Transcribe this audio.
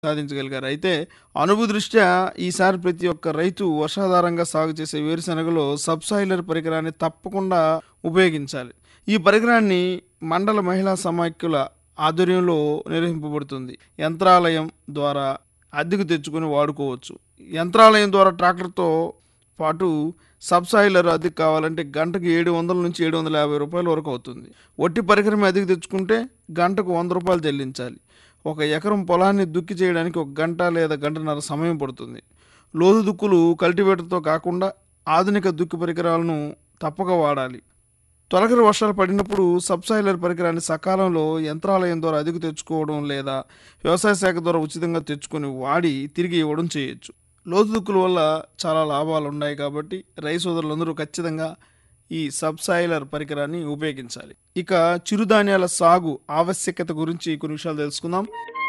సాధించగలిగారు. అయితే అనుభవ దృష్ట్యా ఈసారి ప్రతి ఒక్క రైతు వర్షాధారంగా సాగు చేసే వేరుశెనగలో సబ్సాయిలర్ పరికరాన్ని తప్పకుండా ఉపయోగించాలి. ఈ పరికరాన్ని మండల మహిళా సమాఖ్యల ఆధ్వర్యంలో నిర్వహింపబడుతుంది. యంత్రాలయం ద్వారా అద్దెకు తెచ్చుకొని వాడుకోవచ్చు. యంత్రాలయం ద్వారా ట్రాక్టర్‌తో పాటు సబ్సాయిలర్ అద్దెకు కావాలంటే గంటకు 700 నుంచి 750 రూపాయల వరకు అవుతుంది. వట్టి పరికరమే అద్దెకు తెచ్చుకుంటే గంటకు 100 రూపాయలు చెల్లించాలి. ఒక ఎకరం పొలాన్ని దుక్కి చేయడానికి ఒక గంట లేదా గంటన్నర సమయం పడుతుంది. లోతు దుక్కులు కల్టివేటర్‌తో కాకుండా ఆధునిక దుక్కి పరికరాలను తప్పక వాడాలి. తొలకరి వర్షాలు పడినప్పుడు సబ్సాయిలర్ పరికరాన్ని సకాలంలో యంత్రాలయం ద్వారా అద్దెకు తెచ్చుకోవడం లేదా వ్యవసాయ శాఖ ద్వారా ఉచితంగా తెచ్చుకొని వాడి తిరిగి ఇవ్వడం చేయొచ్చు. లోతు దుక్కుల వల్ల చాలా లాభాలున్నాయి కాబట్టి రైతు సోదరులందరూ ఖచ్చితంగా ఈ సబ్సాయిలర్ పరికరాన్ని ఉపయోగించాలి. ఇక చిరుధాన్యాల సాగు ఆవశ్యకత గురించి కొన్ని విషయాలు తెలుసుకుందాం.